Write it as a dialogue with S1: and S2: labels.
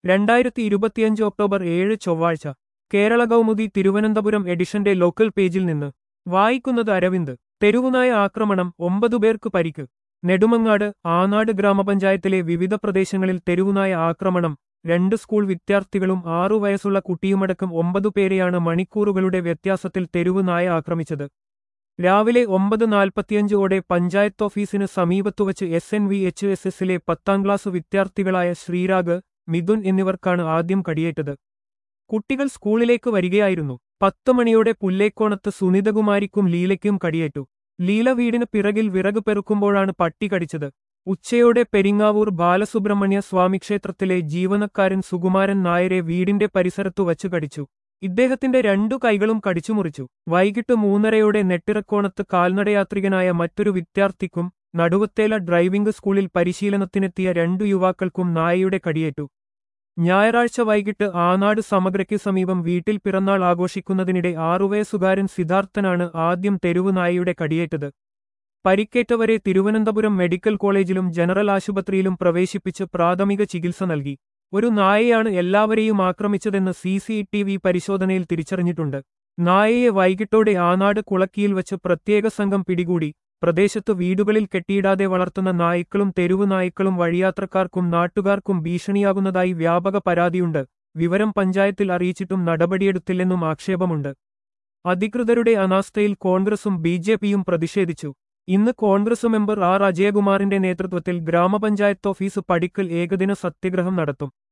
S1: രണ്ടായിരത്തി ഇരുപത്തിയഞ്ച് ഒക്ടോബർ ഏഴ് ചൊവ്വാഴ്ച കേരള കൗമുദി തിരുവനന്തപുരം എഡിഷന്റെ ലോക്കൽ പേജിൽ നിന്ന് വായിക്കുന്നത് അരവിന്ദ് തെരുവുനായ ആക്രമണം ഒമ്പതുപേർക്ക് പരിക്ക് നെടുമങ്ങാട് ആനാട് ഗ്രാമപഞ്ചായത്തിലെ വിവിധ പ്രദേശങ്ങളിൽ തെരുവുനായ ആക്രമണം രണ്ട് സ്കൂൾ വിദ്യാർത്ഥികളും ആറു വയസ്സുള്ള കുട്ടിയുമടക്കം ഒമ്പതു പേരെയാണ് മണിക്കൂറുകളുടെ വ്യത്യാസത്തിൽ തെരുവുനായ ആക്രമിച്ചത് രാവിലെ ഒമ്പത് നാൽപ്പത്തിയഞ്ചോടെ പഞ്ചായത്ത് ഓഫീസിന് സമീപത്തുവച്ച് S N V H S എസിലെ പത്താം ക്ലാസ് വിദ്യാർത്ഥികളായ ശ്രീരാഗ് മിഥുൻ എന്നിവർക്കാണ് ആദ്യം കടിയേറ്റത് കുട്ടികൾ സ്കൂളിലേക്ക് വരികയായിരുന്നു പത്ത് മണിയോടെ പുല്ലേക്കോണത്ത് സുനിതകുമാരിക്കും ലീലയ്ക്കും കടിയേറ്റു ലീല വീടിന് പിറകിൽ വിറക് പെറുക്കുമ്പോഴാണ് പട്ടി കടിച്ചത് ഉച്ചയോടെ പെരിങ്ങാവൂർ ബാലസുബ്രഹ്മണ്യ സ്വാമിക്ഷേത്രത്തിലെ ജീവനക്കാരൻ സുകുമാരൻ നായരെ വീടിന്റെ പരിസരത്തു വച്ചു കടിച്ചു ഇദ്ദേഹത്തിന്റെ രണ്ടു കൈകളും കടിച്ചുമുറിച്ചു വൈകിട്ട് മൂന്നരയോടെ നെട്ടിറക്കോണത്ത് കാൽനടയാത്രികനായ മറ്റൊരു വിദ്യാർത്ഥിക്കും നടുവത്തേല ഡ്രൈവിംഗ് സ്കൂളിൽ പരിശീലനത്തിനെത്തിയ രണ്ടു യുവാക്കൾക്കും നായയുടെ കടിയേറ്റു ഞായറാഴ്ച വൈകിട്ട് ആനാട് സമഗ്രയ്ക്ക് സമീപം വീട്ടിൽ പിറന്നാൾ ആഘോഷിക്കുന്നതിനിടെ ആറുവയസ്സുകാരൻ സിദ്ധാർത്ഥനാണ് ആദ്യം തെരുവു നായയുടെ കടിയേറ്റത് പരിക്കേറ്റവരെ തിരുവനന്തപുരം മെഡിക്കൽ കോളേജിലും ജനറൽ ആശുപത്രിയിലും പ്രവേശിപ്പിച്ച് പ്രാഥമിക ചികിത്സ നൽകി ഒരു നായയാണ് എല്ലാവരെയും ആക്രമിച്ചതെന്ന് സി സി ടി വി പരിശോധനയിൽ തിരിച്ചറിഞ്ഞിട്ടുണ്ട് നായയെ വൈകിട്ടോടെ ആനാട് കുളക്കിയിൽ വച്ച് പ്രത്യേക സംഘം പിടികൂടി പ്രദേശത്ത് വീടുകളിൽ കെട്ടിയിടാതെ വളർത്തുന്ന നായ്ക്കളും തെരുവു നായ്ക്കളും വഴിയാത്രക്കാർക്കും നാട്ടുകാർക്കും ഭീഷണിയാകുന്നതായി വ്യാപക പരാതിയുണ്ട് വിവരം പഞ്ചായത്തിൽ അറിയിച്ചിട്ടും നടപടിയെടുത്തില്ലെന്നും ആക്ഷേപമുണ്ട് അധികൃതരുടെ അനാസ്ഥയിൽ കോൺഗ്രസും ബി ജെ പിയും പ്രതിഷേധിച്ചു ഇന്ന് കോൺഗ്രസ് മെമ്പർ ആർ അജയകുമാറിന്റെ നേതൃത്വത്തിൽ ഗ്രാമപഞ്ചായത്ത് ഓഫീസ് പടിക്കൽ ഏകദിന സത്യഗ്രഹം നടത്തും